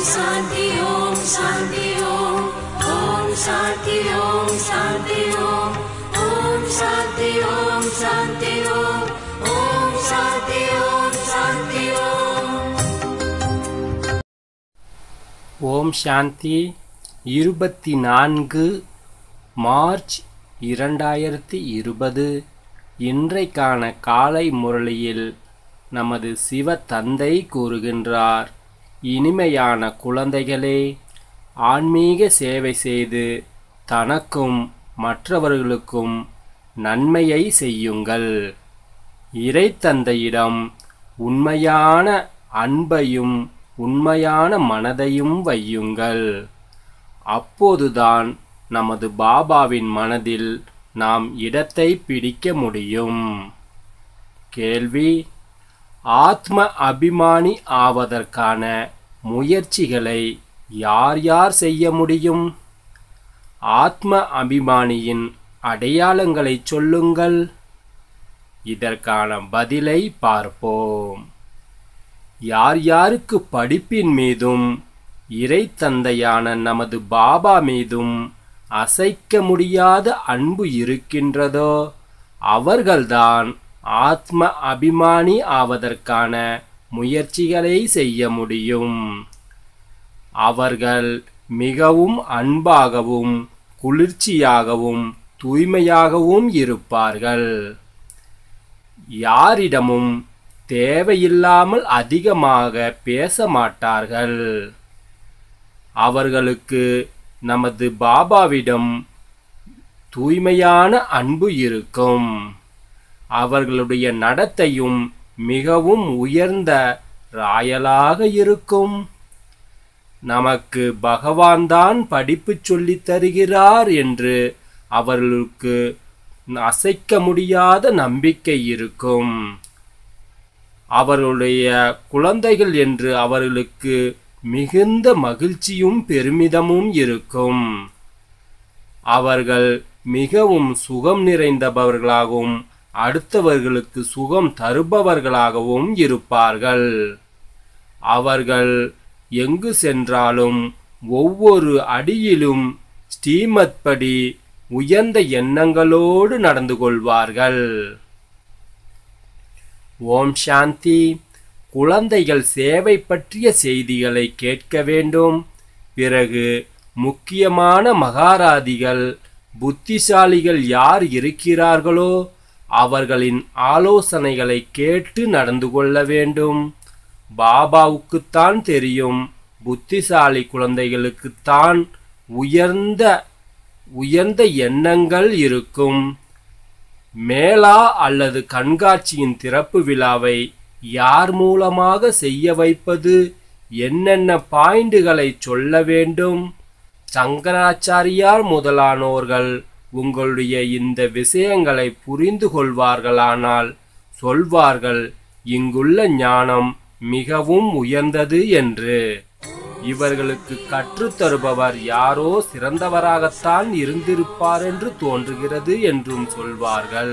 शान्ति ॐ शान्ति ॐ ॐ शान्ति ॐ शान्ति ॐ ॐ शान्ति ॐ शान्ति ॐ ॐ शान्ति ॐ शान्ति ॐ ஓம் சாந்தி இருபத்தி நான்கு மார்ச் இரண்டாயிரத்தி இருபது இன்றைக்கான காலை முரளியில் நமது சிவ தந்தை கூறுகின்றார் இனிமையான குழந்தைகளே ஆன்மீக சேவை செய்து தனக்கும் மற்றவர்களுக்கும் நன்மையை செய்யுங்கள் இறைத்தந்தையிடம் உண்மையான அன்பையும் உண்மையான மனதையும் வையுங்கள் அப்போதுதான் நமது பாபாவின் மனதில் நாம் இடத்தை பிடிக்க முடியும் கேள்வி ஆத்ம அபிமானி ஆவதற்கான முயற்சிகளை யார் யார் செய்ய முடியும் ஆத்ம அபிமானியின் அடையாளங்களைச் சொல்லுங்கள் இதற்கான பதிலை பார்ப்போம் யார் யாருக்கு படிப்பின் மீதும் இறைத்தந்தையான நமது பாபா மீதும் அசைக்க முடியாத அன்பு இருக்கின்றதோ அவர்கள்தான் ஆத்ம அபிமானி ஆவதற்கான முயற்சிகளை செய்ய முடியும் அவர்கள் மிகவும் அன்பாகவும் குளிர்ச்சியாகவும் தூய்மையாகவும் இருப்பார்கள் யாரிடமும் தேவையில்லாமல் அதிகமாக பேச மாட்டார்கள் அவர்களுக்கு நமது பாபாவிடம் தூய்மையான அன்பு இருக்கும் அவர்களுடைய நடத்தையும் மிகவும் உயர்ந்த ராயலாக இருக்கும் நமக்கு பகவான் தான் படிப்பு சொல்லித் தருகிறார் என்று அவர்களுக்கு அசைக்க முடியாத நம்பிக்கை இருக்கும் அவர்களுடைய குழந்தைகள் என்று அவர்களுக்கு மிகுந்த மகிழ்ச்சியும் பெருமிதமும் இருக்கும் அவர்கள் மிகவும் சுகம் நிறைந்தவர்களாகவும் அடுத்தவர்களுக்கு சுகம் தருபவர்களாகவும் இருப்பார்கள் அவர்கள் எங்கு சென்றாலும் ஒவ்வொரு அடியிலும் ஸ்ரீமத் படி உயர்ந்த எண்ணங்களோடு நடந்து கொள்வார்கள் ஓம் சாந்தி குழந்தைகள் சேவை பற்றிய செய்திகளை கேட்க வேண்டும் பிறகு முக்கியமான மகாராதிகள் புத்திசாலிகள் யார் இருக்கிறார்களோ அவர்களின் ஆலோசனைகளை கேட்டு நடந்து கொள்ள வேண்டும் பாபாவுக்குத்தான் தெரியும் புத்திசாலி குழந்தைகளுக்குத்தான் உயர்ந்த உயர்ந்த எண்ணங்கள் இருக்கும் மேளா அல்லது கண்காட்சியின் திறப்பு விழாவை யார் மூலமாக செய்ய வைப்பது என்னென்ன பாயிண்டுகளை சொல்ல வேண்டும் சங்கராச்சாரியார் முதலானோர்கள் உங்களுடைய இந்த விஷயங்களை புரிந்து கொள்வார்களானால் சொல்வார்கள் இங்குள்ள ஞானம் மிகவும் உயர்ந்தது என்று இவர்களுக்கு கற்றுத்தருபவர் யாரோ சிறந்தவராகத்தான் இருந்திருப்பார் என்று தோன்றுகிறது என்றும் சொல்வார்கள்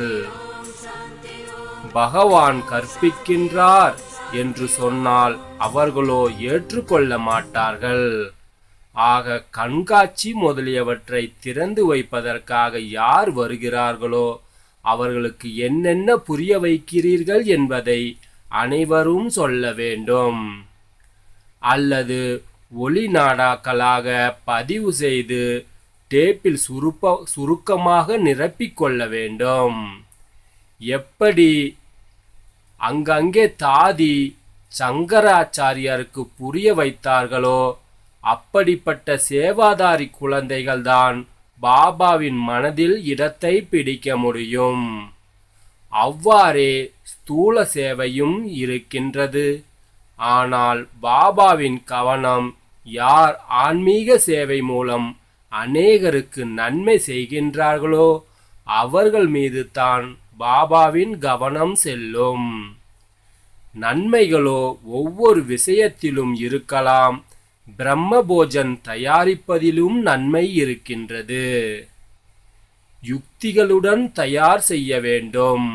பகவான் கற்பிக்கின்றார் என்று சொன்னால் அவர்களோ ஏற்றுக்கொள்ள மாட்டார்கள் ஆக கண்காட்சி முதலியவற்றை திறந்து வைப்பதற்காக யார் வருகிறார்களோ அவர்களுக்கு என்னென்ன புரிய வைக்கிறீர்கள் என்பதை அனைவரும் சொல்ல வேண்டும் அல்லது ஒளி நாடாக்களாக பதிவு செய்து டேப்பில் சுருப்ப சுருக்கமாக நிரப்பிக்கொள்ள வேண்டும் எப்படி அங்கங்கே தாதி சங்கராச்சாரியாருக்கு புரிய வைத்தார்களோ அப்படிப்பட்ட சேவாதாரி குழந்தைகள்தான் பாபாவின் மனதில் இடத்தை பிடிக்க முடியும் அவ்வாறே ஸ்தூல சேவையும் இருக்கின்றது ஆனால் பாபாவின் கவனம் யார் ஆன்மீக சேவை மூலம் அநேகருக்கு நன்மை செய்கின்றார்களோ அவர்கள் மீது தான் பாபாவின் கவனம் செல்லும் நன்மைகளோ ஒவ்வொரு விஷயத்திலும் இருக்கலாம் பிரம்ம போஜன் தயாரிப்பதிலும் நன்மை இருக்கின்றது யுக்திகளுடன் தயார் செய்ய வேண்டும்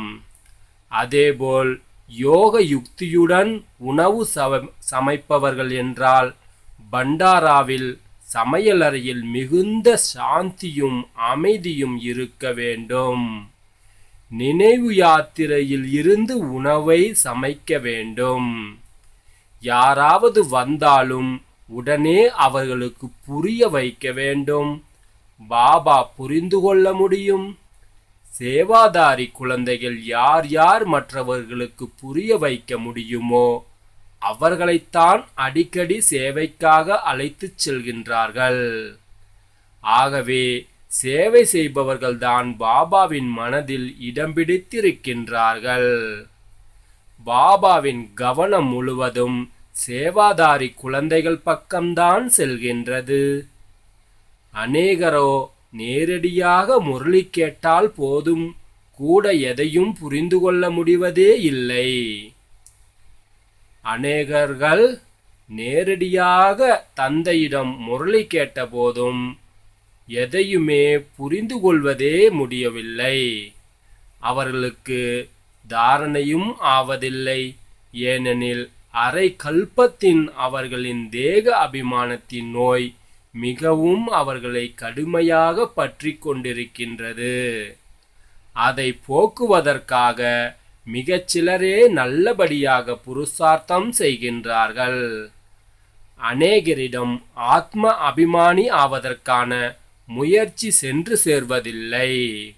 அதேபோல் யோக யுக்தியுடன் உணவு சவ- சமைப்பவர்கள் என்றால் பண்டாராவில் சமையலறையில் மிகுந்த சாந்தியும் அமைதியும் இருக்க வேண்டும் நினைவு யாத்திரையில் இருந்து உணவை சமைக்க வேண்டும் யாராவது வந்தாலும் உடனே அவர்களுக்கு புரிய வைக்க வேண்டும் பாபா புரிந்து கொள்ள முடியும் சேவாதாரி குழந்தைகள் யார் யார் மற்றவர்களுக்கு புரிய வைக்க முடியுமோ அவர்களைத்தான் அடிக்கடி சேவைக்காக அழைத்துச் செல்கின்றார்கள் ஆகவே சேவை செய்பவர்கள்தான் பாபாவின் மனதில் இடம் பிடித்திருக்கின்றார்கள் பாபாவின் கவனம் முழுவதும் சேவாதாரி குழந்தைகள் பக்கம்தான் செல்கின்றது அநேகரோ நேரடியாக முரளி கேட்டால் போதும் கூட எதையும் புரிந்து கொள்ள முடிவதே இல்லை அநேகர்கள் நேரடியாக தந்தையிடம் முரளி கேட்டபோதும் எதையுமே புரிந்து கொள்வதே முடியவில்லை அவர்களுக்கு தாரணையும் ஆவதில்லை ஏனெனில் அரை கல்பத்தின் அவர்களின் தேக அபிமானத்தின் நோய் மிகவும் அவர்களை கடுமையாக பற்றி கொண்டிருக்கின்றது அதை போக்குவதற்காக மிகச் சிலரே நல்லபடியாக புருஷார்த்தம் செய்கின்றார்கள் அநேகரிடம் ஆத்ம அபிமானி ஆவதற்கான முயற்சி சென்று சேர்வதில்லை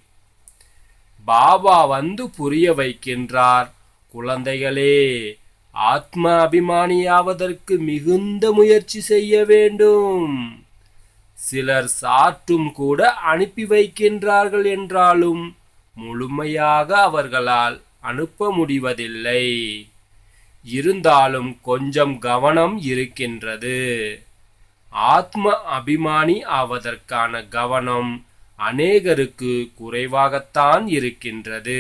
பாபா வந்து புரிய வைக்கின்றார் குழந்தைகளே ஆத்ம அபிமானியாவதற்கு மிகுந்த முயற்சி செய்ய வேண்டும் சிலர் சாற்றும் கூட அனுப்பி வைக்கின்றார்கள் என்றாலும் முழுமையாக அவர்களால் அனுப்ப முடிவதில்லை இருந்தாலும் கொஞ்சம் கவனம் இருக்கின்றது ஆத்ம அபிமானி ஆவதற்கான கவனம் அநேகருக்கு குறைவாகத்தான் இருக்கின்றது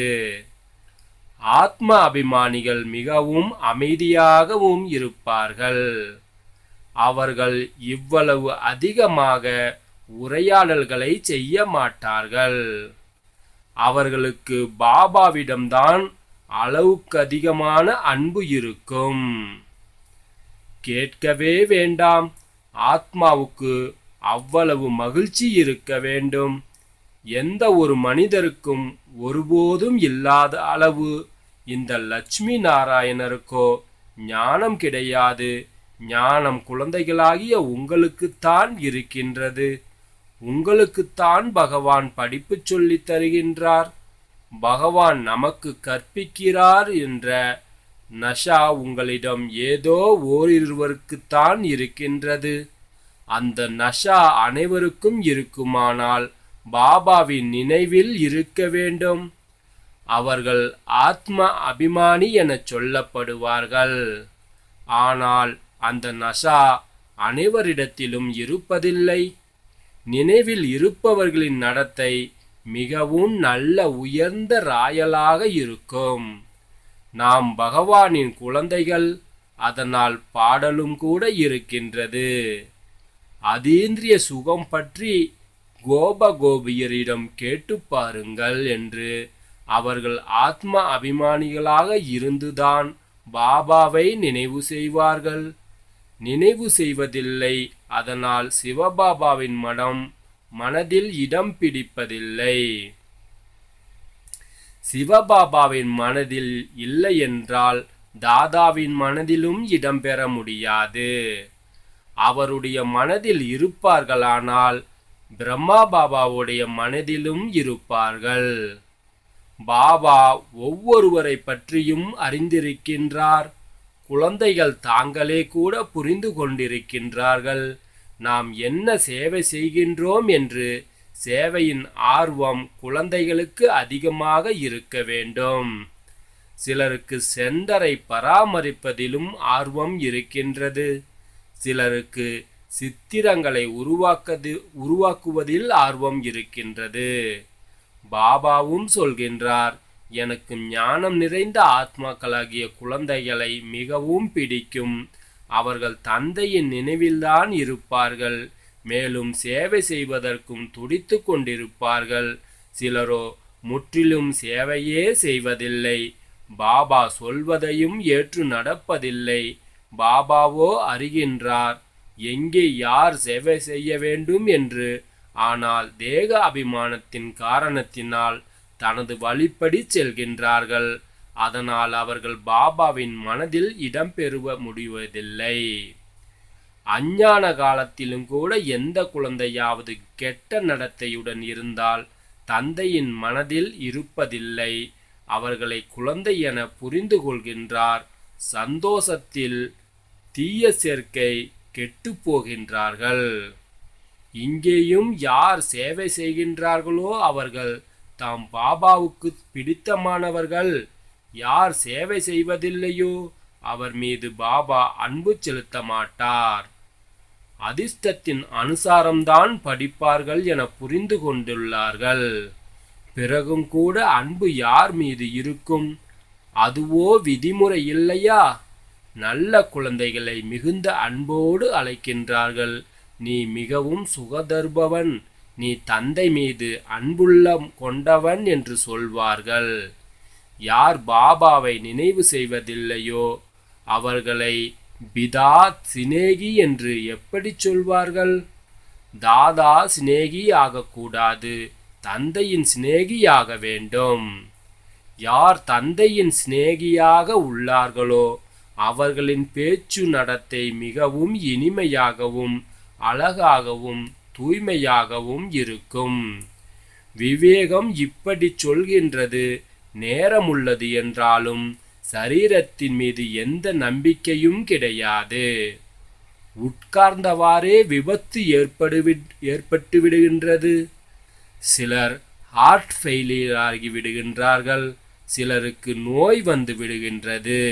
ஆத்ம அபிமானிகள் மிகவும் அமைதியாகவும் இருப்பார்கள் அவர்கள் இவ்வளவு அதிகமாக உரையாடல்களை செய்ய மாட்டார்கள் அவர்களுக்கு பாபாவிடம்தான் அளவுக்கு அதிகமான அன்பு இருக்கும் கேட்கவே வேண்டாம் ஆத்மாவுக்கு அவ்வளவு மகிழ்ச்சி இருக்க வேண்டும் எந்த ஒரு மனிதருக்கும் ஒருபோதும் இல்லாத அளவு இந்த லட்சுமி நாராயணருக்கோ ஞானம் கிடையாது ஞானம் குழந்தைகளாகிய உங்களுக்குத்தான் இருக்கின்றது உங்களுக்குத்தான் பகவான் படிப்பு சொல்லித் தருகின்றார் பகவான் நமக்கு கற்பிக்கிறார் என்ற நஷா உங்களிடம் ஏதோ ஓரிருவருக்குத்தான் இருக்கின்றது அந்த நஷா அனைவருக்கும் இருக்குமானால் பாபாவின் நினைவில் இருக்க வேண்டும் அவர்கள் ஆத்ம அபிமானி எனச் சொல்லப்படுவார்கள் ஆனால் அந்த நஷா அனைவரிடத்திலும் இருப்பதில்லை நினைவில் இருப்பவர்களின் நடத்தை மிகவும் நல்ல உயர்ந்த ராயலாக இருக்கும் நாம் பகவானின் குழந்தைகள் அதனால் பாடலும் கூட இருக்கின்றது அதீந்திரிய சுகம் பற்றி கோப கோபியரிடம் கேட்டு பாருங்கள் என்று அவர்கள் ஆத்ம அபிமானிகளாக இருந்துதான் பாபாவை நினைவு செய்வார்கள் நினைவு செய்வதில்லை அதனால் சிவபாபாவின் மனம் மனதில் இடம் பிடிப்பதில்லை சிவபாபாவின் மனதில் இல்லை என்றால் தாதாவின் மனதிலும் இடம்பெற முடியாது அவருடைய மனதில் இருப்பார்களானால் பிரம்மா பாபாவுடைய மனதிலும் இருப்பார்கள் பாபா ஒவ்வொருவரை பற்றியும் அறிந்திருக்கின்றார் குழந்தைகள் தாங்களே கூட புரிந்து கொண்டிருக்கின்றார்கள் நாம் என்ன சேவை செய்கின்றோம் என்று சேவையின் ஆர்வம் குழந்தைகளுக்கு அதிகமாக இருக்க வேண்டும் சிலருக்கு சென்டரை பராமரிப்பதிலும் ஆர்வம் இருக்கின்றது சிலருக்கு சித்திரங்களை உருவாக்கது உருவாக்குவதில் ஆர்வம் இருக்கின்றது பாபாவும் சொல்கின்றார் எனக்கு ஞானம் நிறைந்த ஆத்மாக்களாகிய குழந்தைகளை மிகவும் பிடிக்கும் அவர்கள் தந்தையின் நினைவில்தான் இருப்பார்கள் மேலும் சேவை செய்வதற்கும் துடித்து கொண்டிருப்பார்கள் சிலரோ முற்றிலும் சேவையே செய்வதில்லை பாபா சொல்வதையும் ஏற்று நடப்பதில்லை பாபாவோ அறிகின்றார் எங்கே யார் சேவை செய்ய வேண்டும் என்று ஆனால் தேக அபிமானத்தின் காரணத்தினால் தனது வழிப்படி செல்கின்றார்கள் அதனால் அவர்கள் பாபாவின் மனதில் இடம்பெறுவ முடிவதில்லை அஞ்ஞான காலத்திலும் கூட எந்த குழந்தையாவது கெட்ட நடத்தையுடன் இருந்தால் தந்தையின் மனதில் இருப்பதில்லை அவர்களை குழந்தை என புரிந்து கொள்கின்றார் சந்தோஷத்தில் தீய சேர்க்கை கெட்டு போகின்றார்கள் இங்கேயும் யார் சேவை செய்கின்றார்களோ அவர்கள் தாம் பாபாவுக்கு பிடித்தமானவர்கள் யார் சேவை செய்வதில்லையோ அவர் மீது பாபா அன்பு செலுத்த மாட்டார் அதிர்ஷ்டத்தின் அனுசாரம்தான் படிப்பார்கள் என புரிந்து கொண்டுள்ளார்கள் பிறகும் கூட அன்பு யார் மீது இருக்கும் அதுவோ விதிமுறை இல்லையா நல்ல குழந்தைகளை மிகுந்த அன்போடு அழைக்கின்றார்கள் நீ மிகவும் சுகதருபவன் நீ தந்தை மீது அன்புள்ளம் கொண்டவன் என்று சொல்வார்கள் யார் பாபாவை நினைவு செய்வதில்லையோ அவர்களை பிதா சினேகி என்று எப்படி சொல்வார்கள் தாதா சிநேகி ஆகக்கூடாது தந்தையின் சிநேகியாக வேண்டும் யார் தந்தையின் சிநேகியாக உள்ளார்களோ அவர்களின் பேச்சு நடத்தை மிகவும் இனிமையாகவும் அழகாகவும் தூய்மையாகவும் இருக்கும் விவேகம் இப்படி சொல்கின்றது நேரமுள்ளது என்றாலும் சரீரத்தின் மீது எந்த நம்பிக்கையும் கிடையாது உட்கார்ந்தவாறே விபத்து ஏற்படுவி ஏற்பட்டு விடுகின்றது சிலர் ஹார்ட் ஃபெயிலியர் ஆகி விடுகின்றார்கள் சிலருக்கு நோய் வந்து விடுகின்றது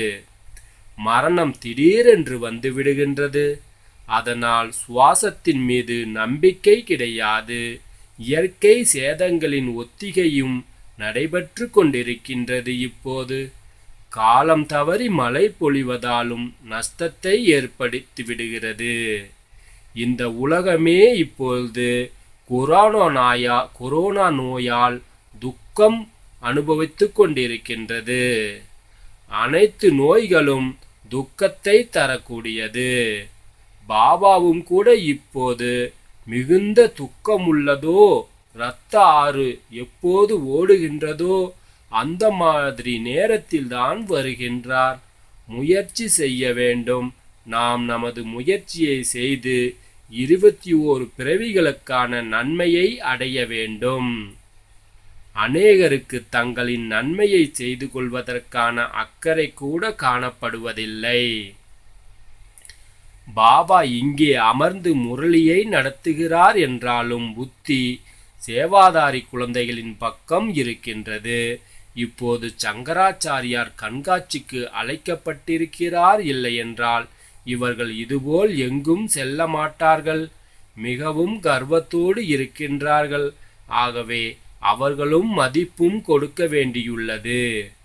மரணம் திடீரென்று வந்து விடுகின்றது அதனால் சுவாசத்தின் மீது நம்பிக்கை கிடையாது இயற்கை சேதங்களின் ஒத்திகையும் நடைபெற்று கொண்டிருக்கின்றது இப்போது காலம் தவறி மழை பொழிவதாலும் நஷ்டத்தை ஏற்படுத்தி விடுகிறது இந்த உலகமே இப்பொழுது கொரோனா நாயா கொரோனா நோயால் துக்கம் அனுபவித்துக் கொண்டிருக்கின்றது அனைத்து நோய்களும் துக்கத்தை தரக்கூடியது பாபாவும் கூட இப்போது மிகுந்த துக்கமுள்ளதோ இரத்த ஆறு எப்போது ஓடுகின்றதோ அந்த மாதிரி நேரத்தில்தான் வருகின்றார் முயற்சி செய்ய வேண்டும் நாம் நமது முயற்சியை செய்து இருபத்தி ஓரு பிறவிகளுக்கான நன்மையை அடைய வேண்டும் அநேகருக்கு தங்களின் நன்மையை செய்து கொள்வதற்கான அக்கறை கூட காணப்படுவதில்லை பாபா இங்கே அமர்ந்து முரளியை நடத்துகிறார் என்றாலும் புத்தி சேவாதாரி குழந்தைகளின் பக்கம் இருக்கின்றது இப்போது சங்கராச்சாரியார் கண்காட்சிக்கு அழைக்கப்பட்டிருக்கிறார் இல்லை என்றால் இவர்கள் இதுபோல் எங்கும் செல்ல மாட்டார்கள் மிகவும் கர்வத்தோடு இருக்கின்றார்கள் ஆகவே அவர்களும் மதிப்பும் கொடுக்க வேண்டியுள்ளது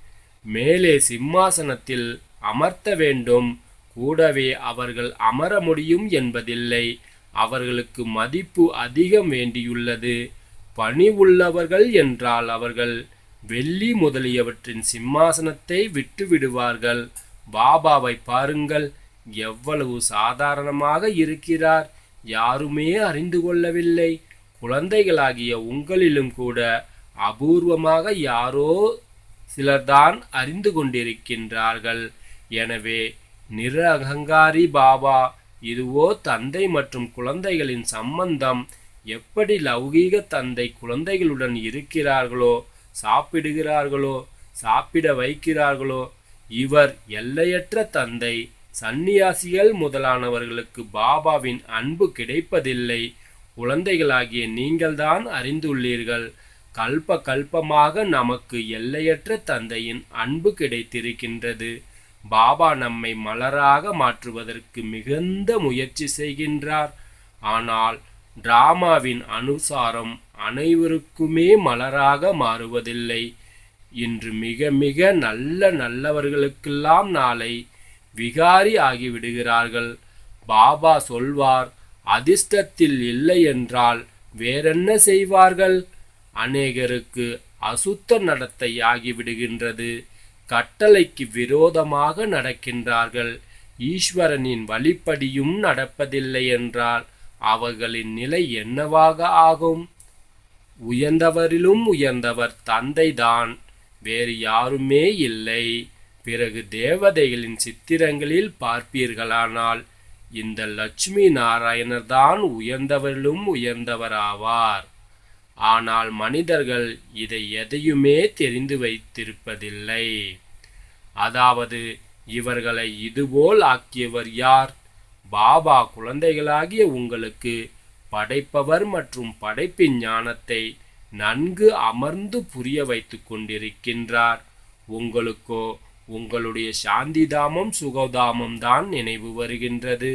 மேலே சிம்மாசனத்தில் அமர்த்த வேண்டும் கூடவே அவர்கள் அமர முடியும் என்பதில்லை அவர்களுக்கு மதிப்பு அதிகம் வேண்டியுள்ளது பணி உள்ளவர்கள் என்றால் அவர்கள் வெள்ளி முதலியவற்றின் சிம்மாசனத்தை விட்டு விடுவார்கள் பாபாவை பாருங்கள் எவ்வளவு சாதாரணமாக இருக்கிறார் யாருமே அறிந்து கொள்ளவில்லை குழந்தைகளாகிய உங்களிலும் கூட அபூர்வமாக யாரோ சிலர்தான் அறிந்து கொண்டிருக்கின்றார்கள் எனவே நிர அகங்காரி பாபா இதுவோ தந்தை மற்றும் குழந்தைகளின் சம்பந்தம் எப்படி லௌகீக தந்தை குழந்தைகளுடன் இருக்கிறார்களோ சாப்பிடுகிறார்களோ சாப்பிட வைக்கிறார்களோ இவர் எல்லையற்ற தந்தை சந்நியாசிகள் முதலானவர்களுக்கு பாபாவின் அன்பு கிடைப்பதில்லை குழந்தைகளாகிய நீங்கள்தான் அறிந்துள்ளீர்கள் கல்ப கல்பமாக நமக்கு எல்லையற்ற தந்தையின் அன்பு கிடைத்திருக்கின்றது பாபா நம்மை மலராக மாற்றுவதற்கு மிகுந்த முயற்சி செய்கின்றார் ஆனால் டிராமாவின் அனுசாரம் அனைவருக்குமே மலராக மாறுவதில்லை இன்று மிக மிக நல்ல நல்லவர்களுக்கெல்லாம் நாளை விகாரி ஆகிவிடுகிறார்கள் பாபா சொல்வார் அதிர்ஷ்டத்தில் இல்லை என்றால் வேறென்ன செய்வார்கள் அநேகருக்கு அசுத்த நடத்தை ஆகிவிடுகின்றது கட்டளைக்கு விரோதமாக நடக்கின்றார்கள் ஈஸ்வரனின் வழிப்படியும் நடப்பதில்லை என்றால் அவர்களின் நிலை என்னவாக ஆகும் உயர்ந்தவரிலும் உயர்ந்தவர் தந்தைதான் வேறு யாருமே இல்லை பிறகு தேவதைகளின் சித்திரங்களில் பார்ப்பீர்களானால் இந்த லட்சுமி நாராயணர் தான் உயர்ந்தவரிலும் உயர்ந்தவராவார் ஆனால் மனிதர்கள் இதை எதையுமே தெரிந்து வைத்திருப்பதில்லை அதாவது இவர்களை இதுபோல் ஆக்கியவர் யார் பாபா குழந்தைகளாகிய உங்களுக்கு படைப்பவர் மற்றும் படைப்பின் ஞானத்தை நன்கு அமர்ந்து புரிய வைத்துக் கொண்டிருக்கின்றார் உங்களுக்கோ உங்களுடைய சாந்திதாமம் சுகதாமம் தான் நினைவு வருகின்றது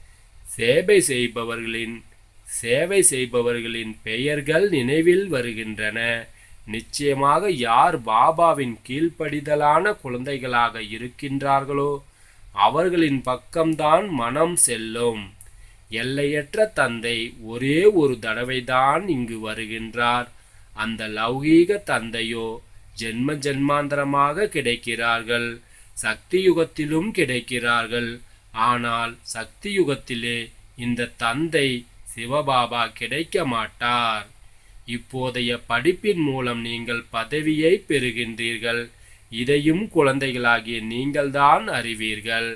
சேவை செய்பவர்களின் சேவை செய்பவர்களின் பெயர்கள் நினைவில் வருகின்றன நிச்சயமாக யார் பாபாவின் கீழ்ப்படிதலான குழந்தைகளாக இருக்கின்றார்களோ அவர்களின் பக்கம்தான் மனம் செல்லும் எல்லையற்ற தந்தை ஒரே ஒரு தடவைதான் இங்கு வருகின்றார் அந்த லௌகீக தந்தையோ ஜென்ம ஜென்மாந்தரமாக கிடைக்கிறார்கள் சக்தி யுகத்திலும் கிடைக்கிறார்கள் ஆனால் சக்தி யுகத்திலே இந்த தந்தை சிவபாபா கிடைக்க மாட்டார் இப்போதைய படிப்பின் மூலம் நீங்கள் பதவியை பெறுகின்றீர்கள் இதையும் குழந்தைகளாகிய நீங்கள்தான் அறிவீர்கள்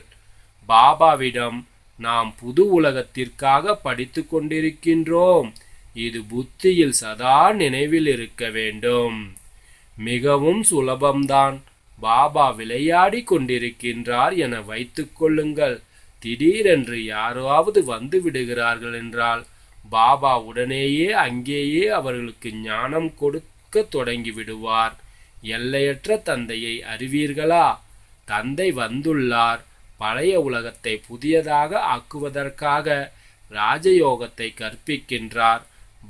பாபாவிடம் நாம் புது உலகத்திற்காக படித்து கொண்டிருக்கின்றோம் இது புத்தியில் சதா நினைவில் இருக்க வேண்டும் மிகவும் சுலபம்தான் பாபா விளையாடி கொண்டிருக்கின்றார் என வைத்துக் கொள்ளுங்கள் திடீரென்று யாராவது வந்து விடுகிறார்கள் என்றால் பாபா உடனேயே அங்கேயே அவர்களுக்கு ஞானம் கொடுக்க தொடங்கி விடுவார் எல்லையற்ற தந்தையை அறிவீர்களா தந்தை வந்துள்ளார் பழைய உலகத்தை புதியதாக ஆக்குவதற்காக ராஜயோகத்தை கற்பிக்கின்றார்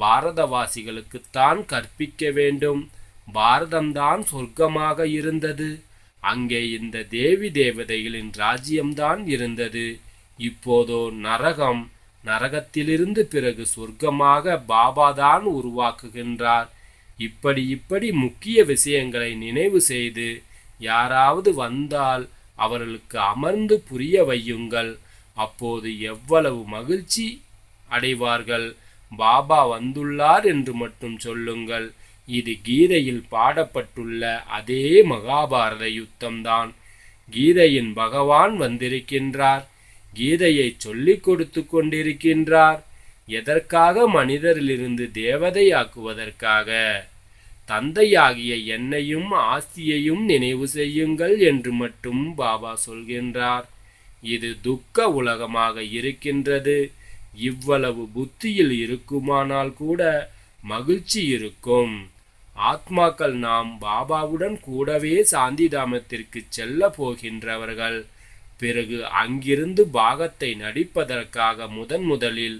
பாரதவாசிகளுக்குத்தான் கற்பிக்க வேண்டும் பாரதம்தான் சொர்க்கமாக இருந்தது அங்கே இந்த தேவி தேவதைகளின் ராஜ்யம்தான் இருந்தது இப்போதோ நரகம் நரகத்திலிருந்து பிறகு சொர்க்கமாக பாபாதான் உருவாக்குகின்றார் இப்படி இப்படி முக்கிய விஷயங்களை நினைவு செய்து யாராவது வந்தால் அவர்களுக்கு அமர்ந்து புரிய வையுங்கள் அப்போது எவ்வளவு மகிழ்ச்சி அடைவார்கள் பாபா வந்துள்ளார் என்று மட்டும் சொல்லுங்கள் இது கீதையில் பாடப்பட்டுள்ள அதே மகாபாரத யுத்தம்தான் கீதையின் பகவான் வந்திருக்கின்றார் கீதையை சொல்லிக் கொடுத்து கொண்டிருக்கின்றார் எதற்காக மனிதரிலிருந்து தேவதையாக்குவதற்காக தந்தையாகிய என்னையும் ஆஸ்தியையும் நினைவு செய்யுங்கள் என்று மட்டும் பாபா சொல்கின்றார் இது துக்க உலகமாக இருக்கின்றது இவ்வளவு புத்தியில் இருக்குமானால் கூட மகிழ்ச்சி இருக்கும் ஆத்மாக்கள் நாம் பாபாவுடன் கூடவே சாந்திதாமத்திற்கு செல்ல போகின்றவர்கள் பிறகு அங்கிருந்து பாகத்தை நடிப்பதற்காக முதன் முதலில்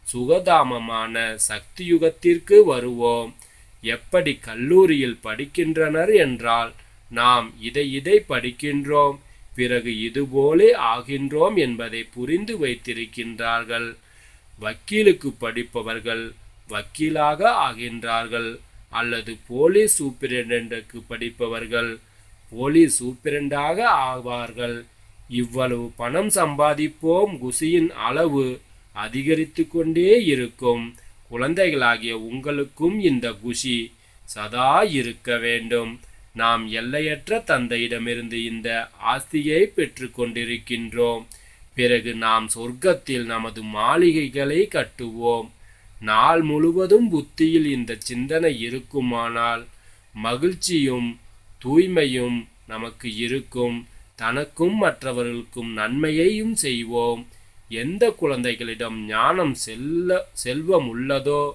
சுகதாமமான சக்தியுகத்திற்கு வருவோம் எப்படி கல்லூரியில் படிக்கின்றனர் என்றால் நாம் இதை இதை படிக்கின்றோம் பிறகு இதுபோலே ஆகின்றோம் என்பதை புரிந்து வைத்திருக்கின்றார்கள் வக்கீலுக்கு படிப்பவர்கள் வக்கீலாக ஆகின்றார்கள் அல்லது போலீஸ் சூப்பிரண்டனுக்கு படிப்பவர்கள் போலீஸ் சூப்பிரண்டாக ஆவார்கள் இவ்வளவு பணம் சம்பாதிப்போம் குசியின் அளவு அதிகரித்து கொண்டே இருக்கும் குழந்தைகளாகிய உங்களுக்கும் இந்த குஷி சதா இருக்க வேண்டும் நாம் எல்லையற்ற தந்தையிடமிருந்து இந்த ஆஸ்தியை பெற்று கொண்டிருக்கின்றோம் பிறகு நாம் சொர்க்கத்தில் நமது மாளிகைகளை கட்டுவோம் நாள் முழுவதும் புத்தியில் இந்த சிந்தனை இருக்குமானால் மகிழ்ச்சியும் தூய்மையும் நமக்கு இருக்கும் தனக்கும் மற்றவர்களுக்கும் நன்மையையும் செய்வோம் எந்த குழந்தைகளிடம் ஞானம் செல்ல செல்வம் உள்ளதோ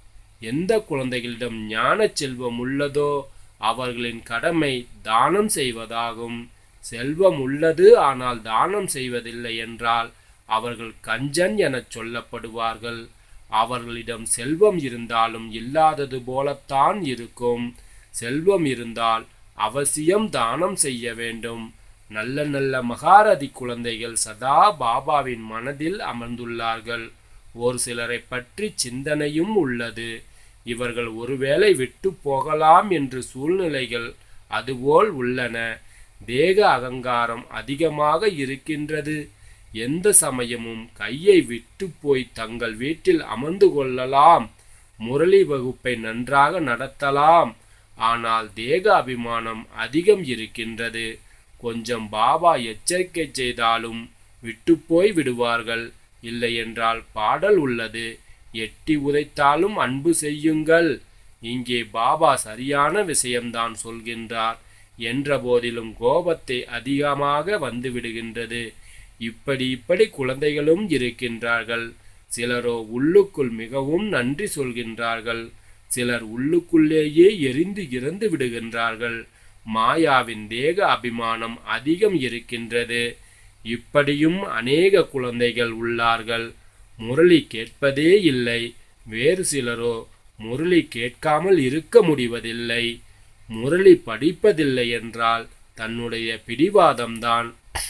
எந்த குழந்தைகளிடம் ஞான செல்வம் உள்ளதோ அவர்களின் கடமை தானம் செய்வதாகும் செல்வம் உள்ளது ஆனால் தானம் செய்வதில்லை என்றால் அவர்கள் கஞ்சன் எனச் சொல்லப்படுவார்கள் அவர்களிடம் செல்வம் இருந்தாலும் இல்லாதது போலத்தான் இருக்கும் செல்வம் இருந்தால் அவசியம் தானம் செய்ய வேண்டும் நல்ல நல்ல மகாரதி குழந்தைகள் சதா பாபாவின் மனதில் அமர்ந்துள்ளார்கள் ஒரு சிலரை பற்றி சிந்தனையும் உள்ளது இவர்கள் ஒருவேளை விட்டு போகலாம் என்று சூழ்நிலைகள் அதுபோல் உள்ளன தேக அகங்காரம் அதிகமாக இருக்கின்றது எந்த சமயமும் கையை விட்டு போய் தங்கள் வீட்டில் அமர்ந்து கொள்ளலாம் முரளி வகுப்பை நன்றாக நடத்தலாம் ஆனால் தேக அபிமானம் அதிகம் இருக்கின்றது கொஞ்சம் பாபா எச்சரிக்கை செய்தாலும் விட்டு போய் விடுவார்கள் இல்லை என்றால் பாடல் உள்ளது எட்டி உதைத்தாலும் அன்பு செய்யுங்கள் இங்கே பாபா சரியான விஷயம்தான் சொல்கின்றார் என்ற போதிலும் கோபத்தை அதிகமாக வந்துவிடுகின்றது இப்படி இப்படி குழந்தைகளும் இருக்கின்றார்கள் சிலரோ உள்ளுக்குள் மிகவும் நன்றி சொல்கின்றார்கள் சிலர் உள்ளுக்குள்ளேயே எரிந்து இறந்து விடுகின்றார்கள் மாயாவின் தேக அபிமானம் அதிகம் இருக்கின்றது இப்படியும் அநேக குழந்தைகள் உள்ளார்கள் முரளி கேட்பதே இல்லை வேறு சிலரோ முரளி கேட்காமல் இருக்க முடிவதில்லை முரளி படிப்பதில்லை என்றால் தன்னுடைய பிடிவாதம்தான்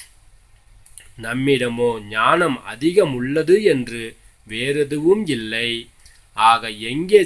நம்மிடமோ ஞானம் அதிகம் உள்ளது என்று வேறெதுவும் இல்லை ஆக எங்கே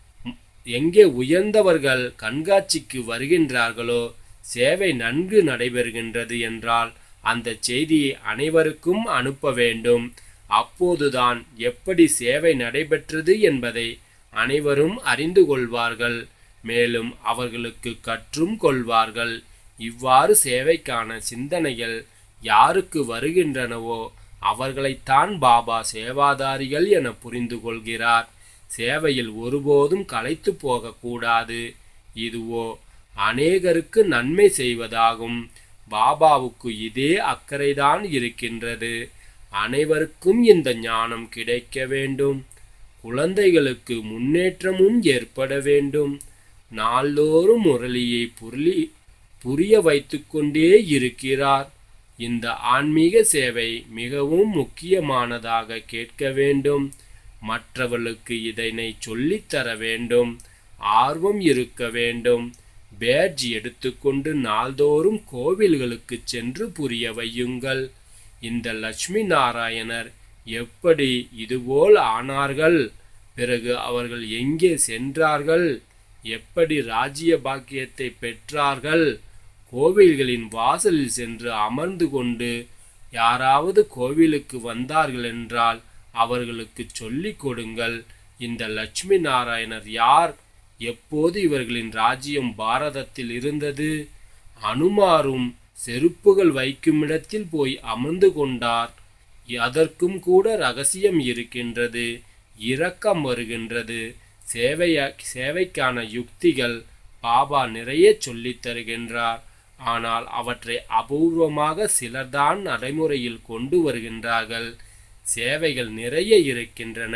எங்கே உயர்ந்தவர்கள் கண்காட்சிக்கு வருகின்றார்களோ சேவை நன்கு நடைபெறுகின்றது என்றால் அந்த செய்தியை அனைவருக்கும் அனுப்ப வேண்டும் அப்போதுதான் எப்படி சேவை நடைபெற்றது என்பதை அனைவரும் அறிந்து கொள்வார்கள் மேலும் அவர்களுக்கு கற்றும் கொள்வார்கள் இவ்வாறு சேவைக்கான சிந்தனைகள் யாருக்கு வருகின்றனவோ அவர்களைத்தான் பாபா சேவாதாரிகள் என புரிந்து கொள்கிறார் சேவையில் ஒருபோதும் களைத்து போகக்கூடாது இதுவோ அநேகருக்கு நன்மை செய்வதாகும் பாபாவுக்கு இதே அக்கறைதான் இருக்கின்றது அனைவருக்கும் இந்த ஞானம் கிடைக்க வேண்டும் குழந்தைகளுக்கு முன்னேற்றமும் ஏற்பட வேண்டும் நாள்தோறும் முரளியை புரளி புரிய வைத்துக்கொண்டே இருக்கிறார் இந்த ஆன்மீக சேவை மிகவும் முக்கியமானதாக கேட்க வேண்டும் மற்றவர்களுக்கு இதனை சொல்லித்தர வேண்டும் ஆர்வம் இருக்க வேண்டும் பேட்ஜ் எடுத்துக்கொண்டு நாள்தோறும் கோவில்களுக்கு சென்று புரிய வையுங்கள் இந்த லட்சுமி நாராயணர் எப்படி இதுபோல் ஆனார்கள் பிறகு அவர்கள் எங்கே சென்றார்கள் எப்படி ராஜ்ய பாக்கியத்தை பெற்றார்கள் கோவில்களின் வாசலில் சென்று அமர்ந்து கொண்டு யாராவது கோவிலுக்கு வந்தார்கள் என்றால் அவர்களுக்கு சொல்லிக் கொடுங்கள் இந்த லட்சுமி நாராயணர் யார் எப்போது இவர்களின் ராஜ்யம் பாரதத்தில் இருந்தது அனுமாரும் செருப்புகள் வைக்கும் இடத்தில் போய் அமர்ந்து கொண்டார் அதற்கும் கூட ரகசியம் இருக்கின்றது இரக்கம் வருகின்றது சேவைய சேவைக்கான யுக்திகள் பாபா நிறைய சொல்லித் தருகின்றார் ஆனால் அவற்றை அபூர்வமாக சிலர்தான் நடைமுறையில் கொண்டு வருகின்றார்கள் சேவைகள் நிறைய இருக்கின்றன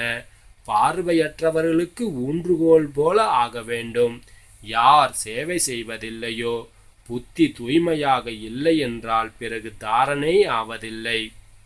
பார்வையற்றவர்களுக்கு ஊன்றுகோல் போல ஆக வேண்டும் யார் சேவை செய்வதில்லையோ புத்தி தூய்மையாக இல்லை என்றால் பிறகு தாரணை ஆவதில்லை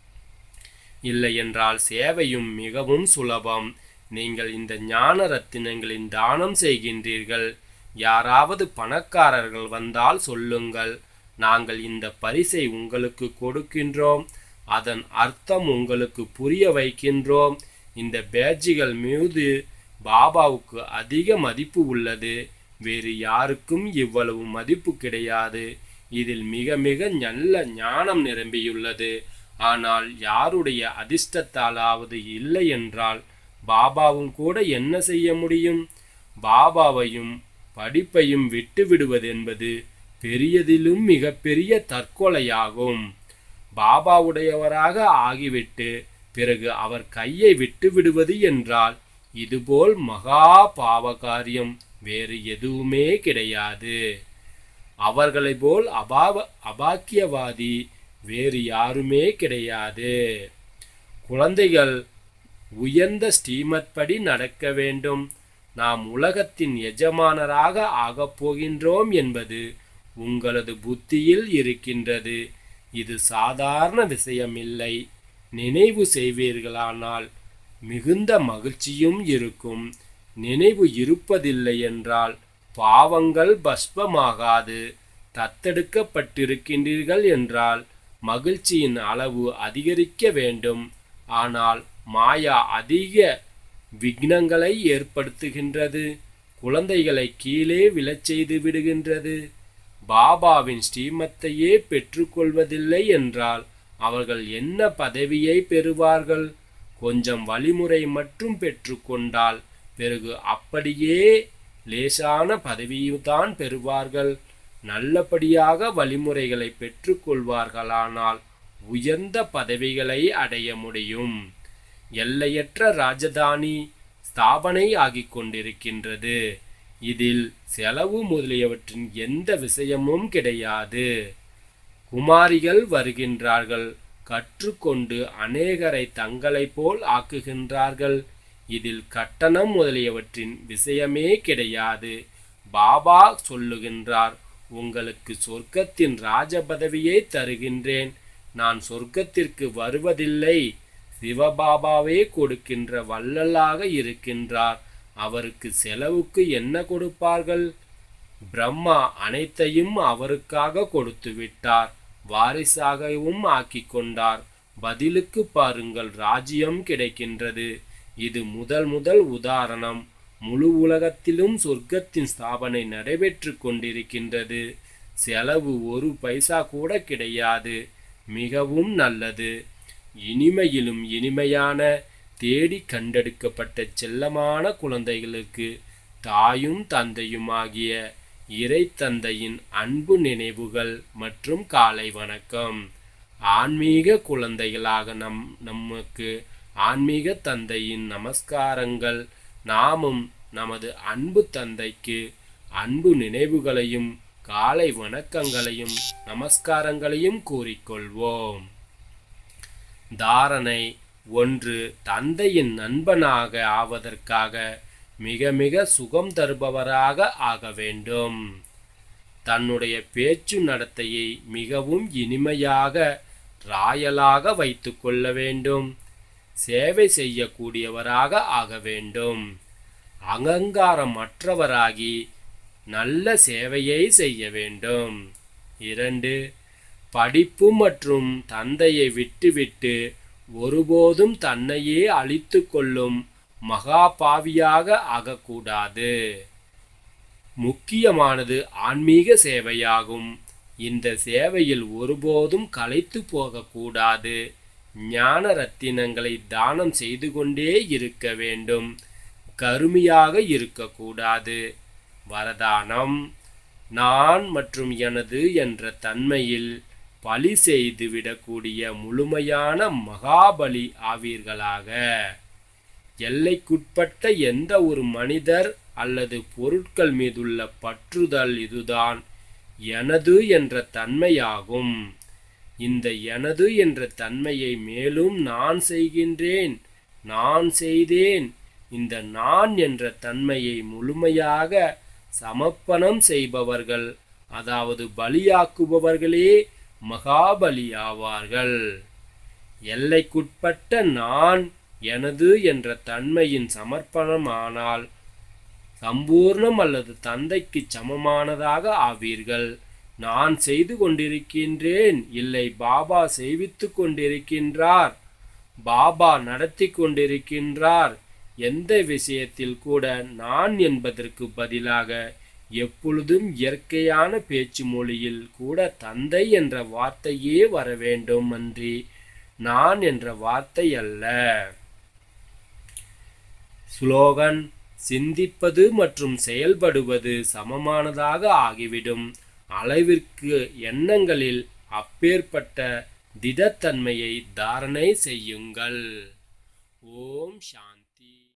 இல்லை என்றால் சேவையும் மிகவும் சுலபம் நீங்கள் இந்த ஞான ரத்தினங்களின் தானம் செய்கின்றீர்கள் யாராவது பணக்காரர்கள் வந்தால் சொல்லுங்கள் நாங்கள் இந்த பரிசை உங்களுக்கு கொடுக்கின்றோம் அதன் அர்த்தம் உங்களுக்கு புரிய வைக்கின்றோம் இந்த பேட்ஜுகள் மீது பாபாவுக்கு அதிக மதிப்பு உள்ளது வேறு யாருக்கும் இவ்வளவு மதிப்பு கிடையாது இதில் மிக மிக நல்ல ஞானம் நிரம்பியுள்ளது ஆனால் யாருடைய அதிர்ஷ்டத்தாலாவது இல்லை என்றால் பாபாவும் கூட என்ன செய்ய முடியும் பாபாவையும் படிப்பையும் விட்டு விடுவது என்பது பெரியதிலும் மிகப்பெரிய தற்கொலையாகும் பாபாவுடையவராக ஆகிவிட்டு பிறகு அவர் கையை விட்டு விடுவது என்றால் இதுபோல் மகா பாவகாரியம் வேறு எதுவுமே கிடையாது அவர்களை போல் அபாவ அபாக்கியவாதி வேறு யாருமே கிடையாது குழந்தைகள் உயர்ந்த ஸ்ரீமத் படி நடக்க வேண்டும் நாம் உலகத்தின் எஜமானராக ஆகப் போகின்றோம் என்பது உங்களது புத்தியில் இருக்கின்றது இது சாதாரண விஷயமில்லை நினைவு செய்வீர்களானால் மிகுந்த மகிழ்ச்சியும் இருக்கும் நினைவு இருப்பதில்லை என்றால் பாவங்கள் பஸ்பமாகாது தத்தெடுக்கப்பட்டிருக்கின்றீர்கள் என்றால் மகிழ்ச்சியின் அளவு அதிகரிக்க வேண்டும் ஆனால் மாயா அதிக விக்னங்களை ஏற்படுத்துகின்றது குழந்தைகளை கீழே விழச் செய்து விடுகின்றது பாபாவின் ஸ்ரீமத்தையே பெற்றுக்கொள்வதில்லை என்றால் அவர்கள் என்ன பதவியை பெறுவார்கள் கொஞ்சம் வழிமுறை மட்டும் பெற்றுக்கொண்டால் பிறகு அப்படியே லேசான பதவியுதான் பெறுவார்கள் நல்லபடியாக வழிமுறைகளை பெற்றுக்கொள்வார்களானால் உயர்ந்த பதவிகளை அடைய முடியும் எல்லையற்ற ராஜதானி ஸ்தாபனை ஆகிக் கொண்டிருக்கின்றது இதில் செலவு முதலியவற்றின் எந்த விஷயமும் கிடையாது குமாரிகள் வருகின்றார்கள் கற்றுக்கொண்டு அநேகரை தங்களைப் போல் ஆக்குகின்றார்கள் இதில் கட்டணம் முதலியவற்றின் விஷயமே கிடையாது பாபா சொல்லுகின்றார் உங்களுக்கு சொர்க்கத்தின் ராஜ பதவியை தருகின்றேன் நான் சொர்க்கத்திற்கு வருவதில்லை சிவபாபாவே கொடுக்கின்ற வள்ளலாக இருக்கின்றார் அவருக்கு செலவுக்கு என்ன கொடுப்பார்கள் பிரம்மா அனைத்தையும் அவருக்காக கொடுத்து விட்டார் வாரிசாகவும் ஆக்கிக் கொண்டார் பதிலுக்கு பாருங்கள் ராஜ்யம் கிடைக்கின்றது இது முதல் முதல் உதாரணம் முழு உலகத்திலும் சொர்க்கத்தின் ஸ்தாபனை நடைபெற்று கொண்டிருக்கின்றது செலவு ஒரு பைசா கூட கிடையாது மிகவும் நல்லது இனிமையிலும் இனிமையான தேடி கண்டெடுக்கப்பட்ட செல்லமான குழந்தைகளுக்கு தாயும் தந்தையுமாகிய இறை தந்தையின் அன்பு நினைவுகள் மற்றும் காலை வணக்கம் ஆன்மீக குழந்தைகளாக நம் நமக்கு ஆன்மீக தந்தையின் நமஸ்காரங்கள் நாமும் நமது அன்பு தந்தைக்கு அன்பு நினைவுகளையும் காலை வணக்கங்களையும் நமஸ்காரங்களையும் கூறிக்கொள்வோம் தாரணை ஒன்று தந்தையின் நண்பனாக ஆவதற்காக மிக மிக சுகம் தருபவராக ஆக வேண்டும் தன்னுடைய பேச்சு நடத்தையை மிகவும் இனிமையாக ராயலாக வைத்து கொள்ள வேண்டும் சேவை செய்யக்கூடியவராக ஆக வேண்டும் அகங்காரமற்றவராகி நல்ல சேவையை செய்ய வேண்டும் இரண்டு படிப்பு மற்றும் தந்தையை விட்டுவிட்டு ஒருபோதும் தன்னையே அழித்து கொள்ளும் மகா பாவியாக ஆகக்கூடாது முக்கியமானது ஆன்மீக சேவையாகும் இந்த சேவையில் ஒருபோதும் களைத்து போகக்கூடாது ஞான ரத்தினங்களை தானம் செய்து கொண்டே இருக்க வேண்டும் கருமையாக இருக்கக்கூடாது வரதானம் நான் மற்றும் எனது என்ற தன்மையில் பலி செய்து விடக்கூடிய முழுமையான மகாபலி ஆவீர்களாக எல்லைக்குட்பட்ட எந்த ஒரு மனிதர் அல்லது பொருட்கள் மீதுள்ள பற்றுதல் இதுதான் எனது என்ற தன்மையாகும் இந்த எனது என்ற தன்மையை மேலும் நான் செய்கின்றேன் நான் செய்தேன் இந்த நான் என்ற தன்மையை முழுமையாக சமர்ப்பணம் செய்பவர்கள் அதாவது பலியாக்குபவர்களே மகாபலி ஆவார்கள் எல்லைக்குட்பட்ட நான் எனது என்ற தன்மையின் சமர்ப்பணமானால் சம்பூர்ணம் அல்லது தந்தைக்கு சமமானதாக ஆவீர்கள் நான் செய்து கொண்டிருக்கின்றேன் இல்லை பாபா செய்வித்துக் கொண்டிருக்கின்றார் பாபா நடத்தி கொண்டிருக்கின்றார் எந்த விஷயத்தில் கூட நான் என்பதற்கு பதிலாக எப்பொழுதும் இயற்கையான பேச்சு மொழியில் கூட தந்தை என்ற வார்த்தையே வர வேண்டும் அன்றி நான் என்ற வார்த்தை அல்ல ஸ்லோகன் சிந்திப்பது மற்றும் செயல்படுவது சமமானதாக ஆகிவிடும் அளவிற்கு எண்ணங்களில் அப்பேற்பட்ட திடத்தன்மையை தாரணை செய்யுங்கள் ஓம் சாந்தி